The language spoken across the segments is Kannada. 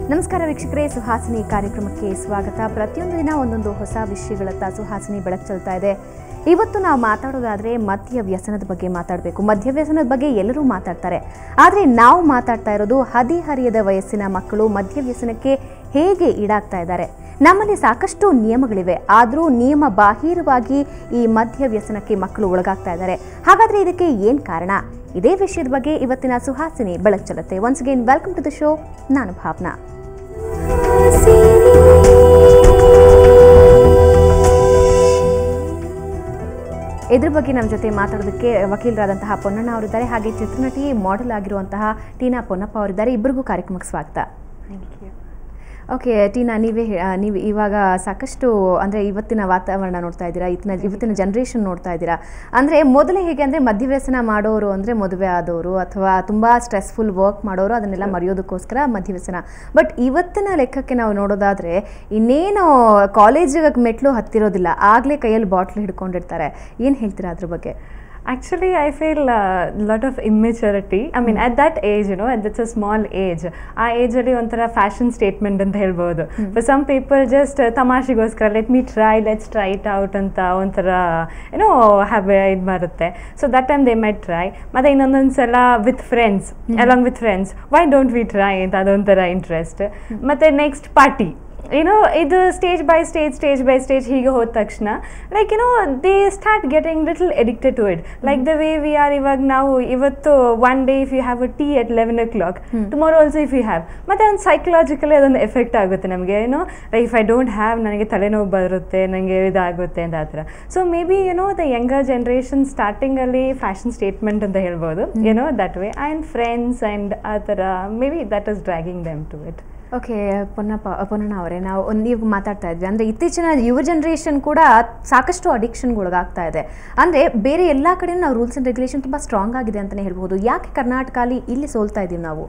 ನಮಸ್ಕಾರ ವೀಕ್ಷಕರೇ ಸುಹಾಸಿನಿ ಕಾರ್ಯಕ್ರಮಕ್ಕೆ ಸ್ವಾಗತ ಪ್ರತಿಯೊಂದು ದಿನ ಒಂದೊಂದು ಹೊಸ ವಿಷಯಗಳತ್ತ ಸುಹಾಸಿನಿ ಬೆಳಕು ಚೆಲ್ತಾ ಇದೆ ಇವತ್ತು ನಾವು ಮಾತಾಡೋದಾದ್ರೆ ಮದ್ಯ ವ್ಯಸನದ ಬಗ್ಗೆ ಮಾತಾಡಬೇಕು ಮದ್ಯ ವ್ಯಸನದ ಬಗ್ಗೆ ಎಲ್ಲರೂ ಮಾತಾಡ್ತಾರೆ ಆದರೆ ನಾವು ಮಾತಾಡ್ತಾ ಇರೋದು ಹದಿಹರಿಯದ ವಯಸ್ಸಿನ ಮಕ್ಕಳು ಮದ್ಯ ವ್ಯಸನಕ್ಕೆ ಹೇಗೆ ಈಡಾಗ್ತಾ ಇದ್ದಾರೆ ನಮ್ಮಲ್ಲಿ ಸಾಕಷ್ಟು ನಿಯಮಗಳಿವೆ ಆದರೂ ನಿಯಮ ಬಾಹಿರವಾಗಿ ಈ ಮದ್ಯ ವ್ಯಸನಕ್ಕೆ ಮಕ್ಕಳು ಒಳಗಾಗ್ತಾ ಇದ್ದಾರೆ ಹಾಗಾದ್ರೆ ಇದಕ್ಕೆ ಏನ್ ಕಾರಣ ಇದೇ ವಿಷಯದ ಬಗ್ಗೆ ಇವತ್ತಿನ ಸುಹಾಸಿನಿ ಬೆಳಕು ಚೆಲ್ಲುತ್ತೆ once again welcome to the show ನಾನು ಭಾವನಾ ಇದ್ರ ಬಗ್ಗೆ ನಮ್ಮ ಜೊತೆ ಮಾತಾಡೋದಕ್ಕೆ ವಕೀಲರಾದಂತಹ ಪೊನ್ನಣ್ಣ ಅವರಿದ್ದಾರೆ ಹಾಗೆ ಚಿತ್ರನಟಿ ಮಾಡೆಲ್ ಆಗಿರುವಂತಹ ಟೀನಾ ಪೊನ್ನಪ್ಪ ಅವರಿದ್ದಾರೆ ಇಬ್ಬರಿಗೂ ಕಾರ್ಯಕ್ರಮಕ್ಕೆ ಸ್ವಾಗತ ಓಕೆ ಟೀನಾ ನೀವೇ ಹೇ- ಆ, ನೀವು ಇವಾಗ ಸಾಕಷ್ಟು ಅಂದರೆ ಇವತ್ತಿನ ವಾತಾವರಣ ನೋಡ್ತಾ ಇದ್ದೀರಾ ಇವತ್ತಿನ ಇವತ್ತಿನ ಜನ್ರೇಷನ್ ನೋಡ್ತಾ ಇದ್ದೀರಾ ಅಂದರೆ ಮೊದಲೇ ಹೇಗೆ ಅಂದರೆ ಮದ್ಯವ್ಯಸನ ಮಾಡೋರು ಅಂದರೆ ಮದುವೆ ಆದವರು ಅಥವಾ ತುಂಬ ಸ್ಟ್ರೆಸ್ಫುಲ್ ವರ್ಕ್ ಮಾಡೋರು ಅದನ್ನೆಲ್ಲ ಮರೆಯೋದಕ್ಕೋಸ್ಕರ ಮದ್ಯವ್ಯಸನ ಬಟ್ ಇವತ್ತಿನ ಲೆಕ್ಕಕ್ಕೆ ನಾವು ನೋಡೋದಾದರೆ ಇನ್ನೇನು ಕಾಲೇಜಿಗೆ ಮೆಟ್ಲು ಹತ್ತಿರೋದಿಲ್ಲ ಆಗಲೇ ಕೈಯಲ್ಲಿ ಬಾಟ್ಲ್ ಹಿಡ್ಕೊಂಡಿರ್ತಾರೆ ಏನು ಹೇಳ್ತೀರಾ ಅದ್ರ ಬಗ್ಗೆ Actually, I feel a lot of immaturity. I mean, at that age, you know, and it's a small age. ಆ ಏಜಲ್ಲಿ ಒಂಥರ ಫ್ಯಾಷನ್ ಸ್ಟೇಟ್ಮೆಂಟ್ ಅಂತ ಹೇಳ್ಬೋದು ಫಾರ್ ಸಮ್ ಪೀಪಲ್ ಜಸ್ಟ್ ತಮಾಷೆಗೋಸ್ಕರ let me try let's try it out ಅಂತ ಒಂಥರ ಏನೋ ಹ್ಯಾಬಿ ಇದು ಬರುತ್ತೆ so that time they might try ಮತ್ತು ಇನ್ನೊಂದೊಂದು ಸಲ with friends along with friends why don't we try ಅಂತ ಅದೊಂಥರ ಇಂಟ್ರೆಸ್ಟ್ ಮತ್ತು ನೆಕ್ಸ್ಟ್ ಪಾರ್ಟಿ ಏನೋ ಇದು stage by stage stage by stage ಹೀಗೆ ಹೋದ ತಕ್ಷಣ ಲೈಕ್ ಏನೋ they start getting little addicted to it like the way we are ಇವಾಗ ನಾವು ಇವತ್ತು one day if you have a tea at eleven o'clock tomorrow also if you have ಮತ್ತೆ ಒಂದು ಸೈಕಲಾಜಿಕಲಿ ಅದೊಂದು ಎಫೆಕ್ಟ್ ಆಗುತ್ತೆ ನಮಗೆ ಏನೋ like if I don't have ನನಗೆ ತಲೆನೋವು ಬರುತ್ತೆ ನನಗೆ ಇದಾಗುತ್ತೆ ಅಂತ ಆ ಥರ ಸೊ ಮೇ ಬಿ ಏನೋ ದ ಯಂಗರ್ ಜನ್ರೇಷನ್ ಸ್ಟಾರ್ಟಿಂಗಲ್ಲಿ ಫ್ಯಾಷನ್ ಸ್ಟೇಟ್ಮೆಂಟ್ ಅಂತ ಹೇಳ್ಬೋದು ಏನೋ that way and friends and ಆ ಥರ may be that is dragging them to it okay Ponnappa Ponnanna ಅವರೇ ನಾವು ಒಂದು ನೀವು ಮಾತಾಡ್ತಾ ಇದ್ವಿ ಅಂದರೆ ಇತ್ತೀಚಿನ ಯುವ ಜನ್ರೇಷನ್ ಕೂಡ ಸಾಕಷ್ಟು ಅಡಿಕ್ಷನ್ಗೆ ಒಳಗಾಗ್ತಾ ಇದೆ ಅಂದರೆ ಬೇರೆ ಎಲ್ಲ ಕಡೆ ನಾವು ರೂಲ್ಸ್ ಆ್ಯಂಡ್ ರೆಗ್ಯುಲೇಷನ್ ತುಂಬ ಸ್ಟ್ರಾಂಗ್ ಆಗಿದೆ ಅಂತಲೇ ಹೇಳ್ಬೋದು ಯಾಕೆ ಕರ್ನಾಟಕ ಅಲ್ಲಿ ಇಲ್ಲಿ ಸೋಲ್ತಾ ಇದ್ದೀವಿ ನಾವು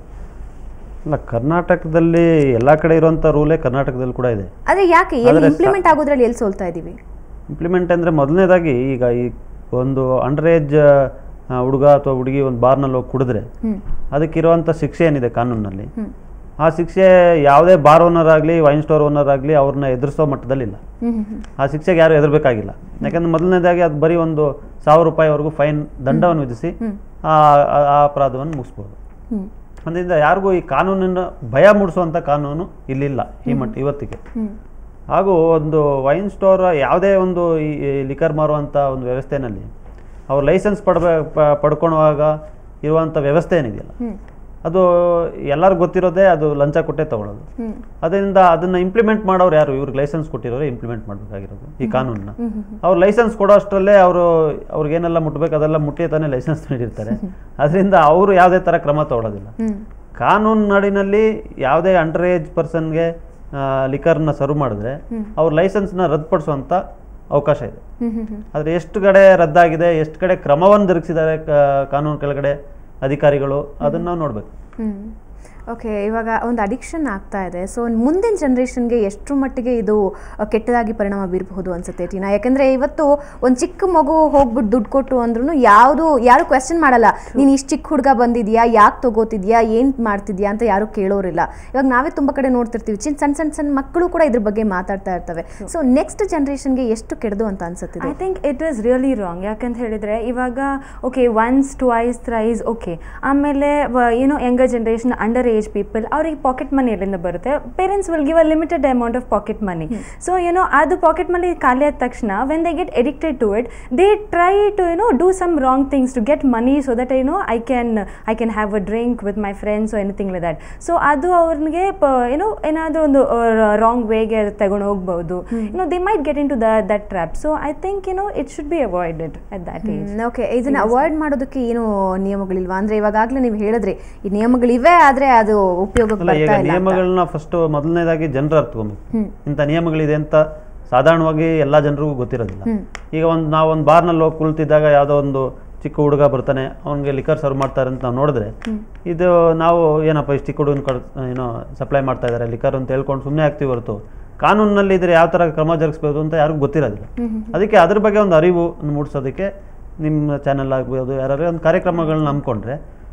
ಅಲ್ಲ ಕರ್ನಾಟಕದಲ್ಲಿ ಎಲ್ಲ ಕಡೆ ಇರುವಂಥ ರೂಲೇ ಕರ್ನಾಟಕದಲ್ಲಿ ಕೂಡ ಇದೆ ಆದರೆ ಯಾಕೆ ಎಲ್ಲಿ ಆದ್ರೆ ಸ- ಇಂಪ್ಲಿಮೆಂಟ್ ಆಗೋದ್ರಲ್ಲಿ ಎಲ್ಲಿ ಸೋಲ್ತಾ ಇದ್ದೀವಿ ಇಂಪ್ಲಿಮೆಂಟ್ ಅಂದರೆ ಮೊದಲನೇದಾಗಿ ಈಗ ಈ ಒಂದು ಅಂಡರ್ ಏಜ್ ಹುಡುಗ ಅಥವಾ ಹುಡುಗಿ ಒಂದು ಬಾರ್ನಲ್ಲಿ ಹೋಗಿ ಕುಡಿದ್ರೆ ಹ್ಞೂ ಅದಕ್ಕಿರುವಂಥ ಶಿಕ್ಷೆ ಏನಿದೆ ಕಾನೂನಲ್ಲಿ ಹ್ಞೂ ಆ ಶಿಕ್ಷೆ ಯಾವುದೇ ಬಾರ್ ಓನರ್ ಆಗಲಿ ವೈನ್ ಸ್ಟೋರ್ ಓನರ್ ಆಗಲಿ ಅವ್ರನ್ನ ಎದುರಿಸೋ ಮಟ್ಟದಲ್ಲಿಲ್ಲ ಹ್ಞೂ ಹ್ಞೂ ಆ ಶಿಕ್ಷೆಗೆ ಯಾರು ಎದುರಬೇಕಾಗಿಲ್ಲ ಯಾಕಂದ್ರೆ ಮೊದಲನೇದಾಗಿ ಅದು ಬರೀ ಒಂದು ಸಾವಿರ ರೂಪಾಯಿವರೆಗೂ ಫೈನ್ ದಂಡವನ್ನು ವಿಧಿಸಿ ಹ್ಞೂ ಆ ಆ- ಆ ಅಪರಾಧವನ್ನು ಮುಗಿಸ್ಬೋದು ಹ್ಞೂ ಅದರಿಂದ ಯಾರಿಗೂ ಈ ಕಾನೂನಿನ ಭಯ ಮೂಡಿಸುವಂಥ ಕಾನೂನು ಇಲ್ಲಿಲ್ಲ ಈ ಮಟ್ಟ ಇವತ್ತಿಗೆ ಹ್ಞೂ ಹಾಗೂ ಒಂದು ವೈನ್ ಸ್ಟೋರ್ ಯಾವುದೇ ಒಂದು ಈ ಲಿಕರ್ ಮಾರುವಂಥ ಒಂದು ವ್ಯವಸ್ಥೆನಲ್ಲಿ ಅವ್ರು ಲೈಸೆನ್ಸ್ ಪಡ್ಬೇ ಪ- ಪಡ್ಕೊಳ್ಳುವಾಗ ಇರುವಂಥ ವ್ಯವಸ್ಥೆ ಏನಿದೆಯಲ್ಲ ಹ್ಞೂ ಅದು ಎಲ್ಲರಿಗೂ ಗೊತ್ತಿರೋದೇ ಅದು ಲಂಚ ಕೊಟ್ಟೇ ತಗೊಳ್ಳೋದು ಹ್ಞೂ ಅದರಿಂದ ಅದನ್ನು ಇಂಪ್ಲಿಮೆಂಟ್ ಮಾಡೋರು ಯಾರು ಇವ್ರಿಗೆ ಲೈಸೆನ್ಸ್ ಕೊಟ್ಟಿರೋರು ಇಂಪ್ಲಿಮೆಂಟ್ ಮಾಡಬೇಕಾಗಿರೋದು ಈ ಕಾನೂನನ್ನ ಹ್ಞೂ ಹ್ಞೂ ಅವ್ರು ಲೈಸೆನ್ಸ್ ಕೊಡೋ ಅಷ್ಟರಲ್ಲೇ ಅವರು ಅವ್ರಿಗೇನೆಲ್ಲ ಮುಟ್ಬೇಕು ಅದೆಲ್ಲ ಮುಟ್ಟಿ ತಾನೇ ಲೈಸೆನ್ಸ್ ನೀಡಿರ್ತಾರೆ ಅದರಿಂದ ಅವರು ಯಾವುದೇ ಥರ ಕ್ರಮ ತಗೊಳ್ಳೋದಿಲ್ಲ ಹ್ಞೂ ಕಾನೂನು ನಾಡಿನಲ್ಲಿ ಯಾವುದೇ ಅಂಡರ್ ಏಜ್ ಪರ್ಸನ್ಗೆ ಲಿಕರ್ನ ಸರ್ವ್ ಮಾಡಿದ್ರೆ ಹ್ಮ್. ಅವ್ರ ಲೈಸೆನ್ಸ್ನ ರದ್ದುಪಡಿಸುವಂಥ ಅವಕಾಶ ಇದೆ ಹ್ಞೂ ಹ್ಞೂ ಹ್ಞೂ ಆದರೆ ಎಷ್ಟು ಕಡೆ ರದ್ದಾಗಿದೆ ಎಷ್ಟು ಕಡೆ ಕ್ರಮವನ್ನು ಜರುಗಿಸಿದ್ದಾರೆ ಕ- ಕಾನೂನು ಕೆಳಗಡೆ ಅಧಿಕಾರಿಗಳು ಅದನ್ನು ನಾವು ನೋಡಬೇಕು ಹ್ಮ್ ಓಕೆ ಇವಾಗ ಒಂದು ಅಡಿಕ್ಷನ್ ಆಗ್ತಾ ಇದೆ ಸೊ ಮುಂದಿನ ಜನ್ರೇಷನ್ಗೆ ಎಷ್ಟು ಮಟ್ಟಿಗೆ ಇದು ಅ, ಕೆಟ್ಟದಾಗಿ ಪರಿಣಾಮ ಬೀರಬಹುದು ಅನ್ಸುತ್ತೆ ಟೀನಾ ಯಾಕಂದ್ರೆ ಇವತ್ತು ಒಂದು ಚಿಕ್ಕ ಮಗು ಹೋಗ್ಬಿಟ್ಟು ದುಡ್ಡು ಕೊಟ್ಟು ಅಂದ್ರೂ ಯಾವುದು ಯಾರು ಕ್ವೆಶನ್ ಮಾಡಲ್ಲ ನೀನು ಇಷ್ಟು ಚಿಕ್ಕ ಹುಡುಗ ಬಂದಿದ್ಯಾ ಯಾಕೆ ತಗೋತಿದ್ಯಾ ಏನು ಮಾಡ್ತಿದ್ಯಾ ಅಂತ ಯಾರು ಕೇಳೋರಿಲ್ಲ ಇವಾಗ ನಾವೇ ತುಂಬ ಕಡೆ ನೋಡ್ತಿರ್ತೀವಿ ಚಿನ್ ಸಣ್ಣ ಸಣ್ಣ ಸಣ್ಣ ಮಕ್ಕಳು ಕೂಡ ಇದ್ರ ಬಗ್ಗೆ ಮಾತಾಡ್ತಾ ಇರ್ತವೆ ಸೊ ನೆಕ್ಸ್ಟ್ ಜನ್ರೇಷನ್ಗೆ ಎಷ್ಟು ಕೆಡದು ಅಂತ ಅನ್ಸುತ್ತೆ I think it is really wrong ಯಾಕಂತ ಹೇಳಿದರೆ ಇವಾಗ okay once twice thrice okay ಆಮೇಲೆ ಏನೋ younger generation under age people ಅವ್ರಿಗೆ ಪಾಕೆಟ್ ಮನಿ ಎಲ್ಲಿಂದ ಬರುತ್ತೆ parents will give a limited amount of pocket money so ಏನೋ ಅದು ಪಾಕೆಟ್ ಮನಿ ಖಾಲಿ ಆದ ತಕ್ಷಣ when they get addicted to it they try to ಏನೋ do some wrong things to get money so that ಏನೋ I can I can have a drink with my friends anything like that so ಅದು ಅವ್ರಿಗೆ ಪ ಏನೋ ಏನಾದರೂ ಒಂದು ರಾಂಗ್ ವೇಗೆ ತಗೊಂಡು ಹೋಗ್ಬೋದು ಏನೋ they might get into the that trap so I think ಏನೋ it should be avoided at that age okay ಇದನ್ನ ಅವಾಯ್ಡ್ ಮಾಡೋದಕ್ಕೆ ಏನು ನಿಯಮಗಳಿಲ್ವಾ ಅಂದ್ರೆ ಇವಾಗಲೇ ನೀವು ಹೇಳಿದ್ರಿ ಈ ನಿಯಮಗಳಿವೆ ಆದ್ರೆ ಅದು ಉಪಯೋಗಕ್ಕೆ ಅಲ್ಲ ಈಗ ಬರ್ತಾ ಇಲ್ಲ ಅಂತ. ನಿಯಮಗಳನ್ನ ಫಸ್ಟ್ ಮೊದಲನೇದಾಗಿ ಜನರು ಅರ್ತ್ಕೊಬೇಕು ಹ್ಮ್ ಇಂಥ ನಿಯಮಗಳಿದೆ ಅಂತ ಸಾಧಾರಣವಾಗಿ ಎಲ್ಲ ಜನರಿಗೂ ಗೊತ್ತಿರೋದಿಲ್ಲ ಹ್ಮ್ ಈಗ ಒಂದು ನಾವು ಒಂದು ಬಾರ್ನಲ್ಲಿ ಹೋಗಿ ಕುಳಿತಿದ್ದಾಗ ಯಾವುದೋ ಒಂದು ಚಿಕ್ಕ ಹುಡುಗ ಬರ್ತಾನೆ ಅವನಿಗೆ ಲಿಕರ್ ಸರ್ವ್ ಮಾಡ್ತಾರೆ ಅಂತ ನಾವು ನೋಡಿದ್ರೆ ಹ್ಮ್. ಇದು ನಾವು ಏನಪ್ಪ ಇಷ್ಟು ಚಿಕ್ಕ ಹುಡುಗನ ಕಡ್ ಏನೋ ಸಪ್ಲೈ ಮಾಡ್ತಾ ಇದ್ದಾರೆ ಲಿಕರ್ ಅಂತ ಹೇಳ್ಕೊಂಡು ಸುಮ್ಮನೆ ಆಗ್ತೀವಿ ಹೊರತು ಕಾನೂನಲ್ಲಿ ಇದ್ರೆ ಯಾವ ಥರ ಕ್ರಮ ಜರುಗಿಸ್ಬೋದು ಅಂತ ಯಾರಿಗೂ ಗೊತ್ತಿರೋದಿಲ್ಲ ಹ್ಮ್ ಹ್ಮ್ ಅದಕ್ಕೆ ಅದ್ರ ಬಗ್ಗೆ ಒಂದು ಅರಿವು ಮೂಡಿಸೋದಕ್ಕೆ ನಿಮ್ಮ ಚಾನೆಲ್ ಆಗ್ಬೋದು ಯಾರು ಒಂದು ಕಾರ್ಯಕ್ರಮಗಳನ್ನ ನಂಬ್ಕೊಂಡ್ರೆ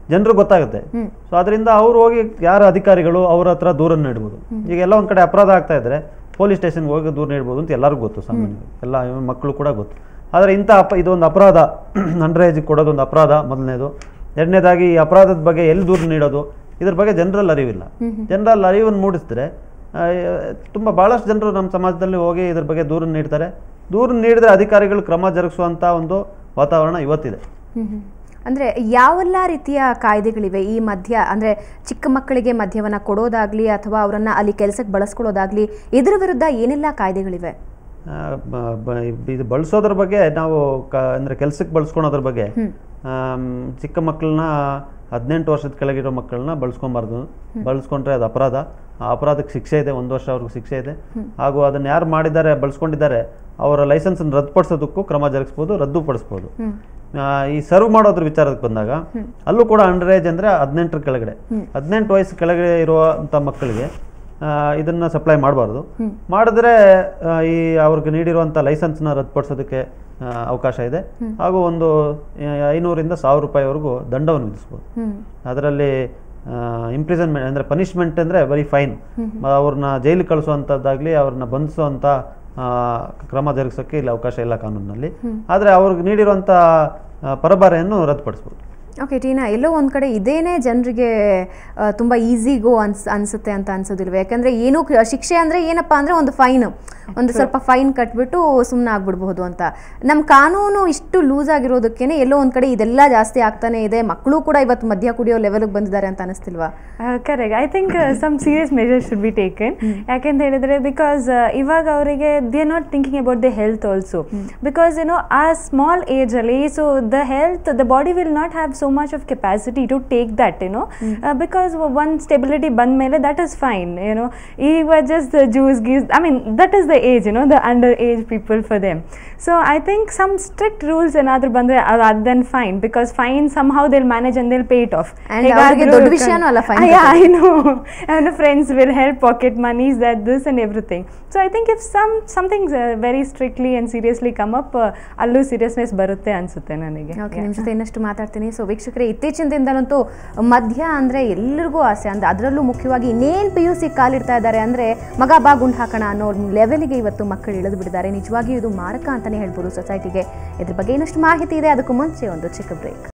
ಜನರಿಗೆ ಗೊತ್ತಾಗುತ್ತೆ ಸೊ ಅದರಿಂದ ಅವ್ರು ಹೋಗಿ ಯಾರ ಅಧಿಕಾರಿಗಳು ಅವ್ರ ಹತ್ರ ದೂರನ್ನು ನೀಡ್ಬೋದು ಈಗ ಎಲ್ಲ ಒಂದು ಕಡೆ ಅಪರಾಧ ಆಗ್ತಾ ಇದ್ರೆ ಪೊಲೀಸ್ ಸ್ಟೇಷನ್ಗೆ ಹೋಗಿ ದೂರ ನೀಡ್ಬೋದು ಅಂತ ಎಲ್ಲರಿಗೂ ಗೊತ್ತು ಸಾಮಾನ್ಯ ಎಲ್ಲ ಮಕ್ಕಳು ಕೂಡ ಗೊತ್ತು ಆದರೆ ಇಂಥ ಅಪ ಇದೊಂದು ಅಪರಾಧ ಅಂಡರ್ ಏಜ್ ಕೊಡೋದು ಒಂದು ಅಪರಾಧ ಮೊದಲನೇದು ಎರಡನೇದಾಗಿ ಈ ಅಪರಾಧದ ಬಗ್ಗೆ ಎಲ್ಲಿ ದೂರ ನೀಡೋದು ಇದ್ರ ಬಗ್ಗೆ ಜನರಲ್ಲಿ ಅರಿವಿಲ್ಲ ಜನರಲ್ಲಿ ಅರಿವನ್ನು ಮೂಡಿಸಿದ್ರೆ ಆ, ತುಂಬ ಭಾಳಷ್ಟು ಜನರು ನಮ್ಮ ಸಮಾಜದಲ್ಲಿ ಹೋಗಿ ಇದ್ರ ಬಗ್ಗೆ ದೂರ ನೀಡ್ತಾರೆ ದೂರ ನೀಡಿದ್ರೆ ಅಧಿಕಾರಿಗಳು ಕ್ರಮ ಜರುಗಿಸುವಂಥ ಒಂದು ವಾತಾವರಣ ಇವತ್ತಿದೆ ಹ್ಮ್ ಹ್ಮ್. ಅಂದ್ರೆ ಯಾವೆಲ್ಲ ರೀತಿಯ ಕಾಯ್ದೆಗಳಿವೆ ಈ ಮದ್ಯ ಅಂದ್ರೆ ಚಿಕ್ಕ ಮಕ್ಕಳಿಗೆ ಮದ್ಯವನ್ನ ಕೊಡೋದಾಗ್ಲಿ ಅಥವಾ ಅವರನ್ನ ಅಲ್ಲಿ ಕೆಲಸಕ್ಕೆ ಬಳಸ್ಕೊಳ್ಳೋದಾಗ್ಲಿ ಇದ್ರ ವಿರುದ್ಧ ಏನೆಲ್ಲ ಕಾಯ್ದೆಗಳಿವೆ ಆ, ಬ- ಬ- ಇದು ಬಳಸೋದ್ರ ಬಗ್ಗೆ ನಾವು ಕ ಅಂದರೆ ಕೆಲ್ಸಕ್ಕೆ ಬಳಸ್ಕೊಳೋದ್ರ ಬಗ್ಗೆ ಆಮ್, ಚಿಕ್ಕ ಮಕ್ಕಳನ್ನ ಹದಿನೆಂಟು ವರ್ಷದ ಕೆಳಗಿರೋ ಮಕ್ಕಳನ್ನ ಬಳಸ್ಕೊಬಾರ್ದು ಬಳಸ್ಕೊಂಡ್ರೆ ಅದು ಅಪರಾಧ ಆ ಅಪರಾಧಕ್ಕೆ ಶಿಕ್ಷೆ ಇದೆ ಒಂದು ವರ್ಷ ಅವ್ರಿಗೆ ಶಿಕ್ಷೆ ಇದೆ ಹಾಗೂ ಅದನ್ನು ಯಾರು ಮಾಡಿದ್ದಾರೆ ಬಳಸ್ಕೊಂಡಿದ್ದಾರೆ ಅವರ ಲೈಸೆನ್ಸನ್ನು ರದ್ದುಪಡಿಸೋದಕ್ಕೂ ಕ್ರಮ ಜರುಗಿಸ್ಬೋದು ರದ್ದುಪಡಿಸ್ಬೋದು ಆ, ಈ ಸರ್ವ್ ಮಾಡೋದ್ರ ವಿಚಾರಕ್ಕೆ ಬಂದಾಗ ಅಲ್ಲೂ ಕೂಡ ಅಂಡರ್ ಏಜ್ ಅಂದರೆ ಹದಿನೆಂಟರ ಕೆಳಗಡೆ ಹದಿನೆಂಟು ವಯಸ್ಸು ಕೆಳಗಡೆ ಇರುವಂಥ ಮಕ್ಕಳಿಗೆ ಆ, ಇದನ್ನ ಸಪ್ಲೈ ಮಾಡಬಾರ್ದು ಮಾಡಿದ್ರೆ ಆ, ಈ ಅವ್ರಿಗೆ ನೀಡಿರುವಂಥ ಲೈಸೆನ್ಸ್ನ ರದ್ದುಪಡಿಸೋದಕ್ಕೆ ಆ, ಅವಕಾಶ ಇದೆ ಹಾಗೂ ಒಂದು ಆ, ಐನೂರಿಂದ ಸಾವಿರ ರೂಪಾಯಿವರೆಗೂ ದಂಡವನ್ನು ವಿಧಿಸ್ಬೋದು ಅದರಲ್ಲಿ ಇಂಪ್ರಿಸನ್ಮೆಂಟ್ ಅಂದರೆ ಪನಿಷ್ಮೆಂಟ್ ಅಂದರೆ ಬರೀ ಫೈನ್ ಅವ್ರನ್ನ ಜೈಲಿಗೆ ಕಳಿಸುವಂಥದ್ದಾಗಲಿ ಅವ್ರನ್ನ ಬಂಧಿಸುವಂಥ ಆ, ಕ್ರಮ ಜರುಗಿಸೋಕ್ಕೆ ಇಲ್ಲಿ ಅವಕಾಶ ಇಲ್ಲ ಕಾನೂನಿನಲ್ಲಿ ಆದರೆ ಅವ್ರಿಗೆ ನೀಡಿರುವಂಥ ಆ, ಪರಭಾರೆಯನ್ನು ರದ್ದುಪಡಿಸ್ಬೋದು ಓಕೆ ಟೀನಾ ಎಲ್ಲೋ ಒಂದು ಕಡೆ ಇದೇನೇ ಜನರಿಗೆ ತುಂಬ ಈಸಿಗೋ ಅನ್ಸ್ ಅನ್ಸುತ್ತೆ ಅಂತ ಅನ್ಸೋದಿಲ್ವ ಯಾಕಂದರೆ ಏನು ಕ- ಶಿಕ್ಷೆ ಅಂದರೆ ಏನಪ್ಪ ಅಂದರೆ ಒಂದು ಫೈನ್ ಒಂದು ಸ್ವಲ್ಪ ಫೈನ್ ಕಟ್ಬಿಟ್ಟು ಸುಮ್ಮನೆ ಆಗ್ಬಿಡ್ಬಹುದು ಅಂತ ನಮ್ಮ ಕಾನೂನು ಇಷ್ಟು ಲೂಸ್ ಆಗಿರೋದಕ್ಕೇನೆ ಎಲ್ಲೋ ಒಂದು ಕಡೆ ಇದೆಲ್ಲ ಜಾಸ್ತಿ ಆಗ್ತಾನೆ ಇದೆ ಮಕ್ಕಳು ಕೂಡ ಇವತ್ತು ಮದ್ಯ ಕುಡಿಯೋ ಲೆವೆಲ್ಗೆ ಬಂದಿದ್ದಾರೆ ಅಂತ ಅನಿಸ್ತಿಲ್ವಾ correct I think some serious measures should be taken ಯಾಕೆಂತ ಹೇಳಿದ್ರೆ ಬಿಕಾಸ್ ಇವಾಗ ಅವರಿಗೆ they are not thinking about the health also because you know ಆ ಸ್ಮಾಲ್ ಏಜಲ್ಲಿ so the health the body will not have so much of capacity to take that you know because one stability ಬಂದ ಮೇಲೆ ದಟ್ ಇಸ್ ಫೈನ್ ಯುನೋ ಈಗ ಜಸ್ಟ್ ಜ್ಯೂಸ್ ಗೀಸ್ I mean that is the age you know the under age people for them so I think some strict rules ಏನಾದರೂ ಬಂದರೆ ಅದು then fine because fine somehow they'll manage and they'll pay it off And ಅವ್ರಿಗೆ ದೊಡ್ಡ ವಿಷಯನೂ ಅಲ್ಲ fine yeah, I know. And the friends will help pocket monies, that this and everything. So I think if some something uh, very strictly and seriously come up, uh, ಅಲ್ಲೂ seriousness ಬರುತ್ತೆ ಅನ್ಸುತ್ತೆ ನನಗೆ ಓಕೆ ನಿಮ್ಮ ಜೊತೆ ಇನ್ನಷ್ಟು ಮಾತಾಡ್ತೀನಿ ಸೊ ವೀಕ್ಷಕರೇ ಇತ್ತೀಚಿನ ದಿನದಲ್ಲಂತೂ ಮದ್ಯ ಅಂದರೆ ಎಲ್ಲರಿಗೂ ಆಸೆ ಅಂದ್ರೆ ಅದರಲ್ಲೂ ಮುಖ್ಯವಾಗಿ ಇನ್ನೇನು ಪಿ ಯು ಸಿ ಕಾಲಿಡ್ತಾ ಇದ್ದಾರೆ ಅಂದರೆ ಮಗ ಬಾ ಗುಂಡು ಹಾಕೋಣ ಅನ್ನೋ ಲೆವೆಲ್ಗೆ ಇವತ್ತು ಮಕ್ಕಳು ಇಳಿದು ಬಿಟ್ಟಿದ್ದಾರೆ ನಿಜವಾಗಿಯೂ ಇದು ಮಾರಕ ಅಂತಲೇ ಹೇಳ್ಬೋದು ಸೊಸೈಟಿಗೆ ಇದ್ರ ಬಗ್ಗೆ ಇನ್ನಷ್ಟು ಮಾಹಿತಿ ಇದೆ ಅದಕ್ಕೂ ಮುಂಚೆ ಒಂದು ಚಿಕ್ಕ ಬ್ರೇಕ್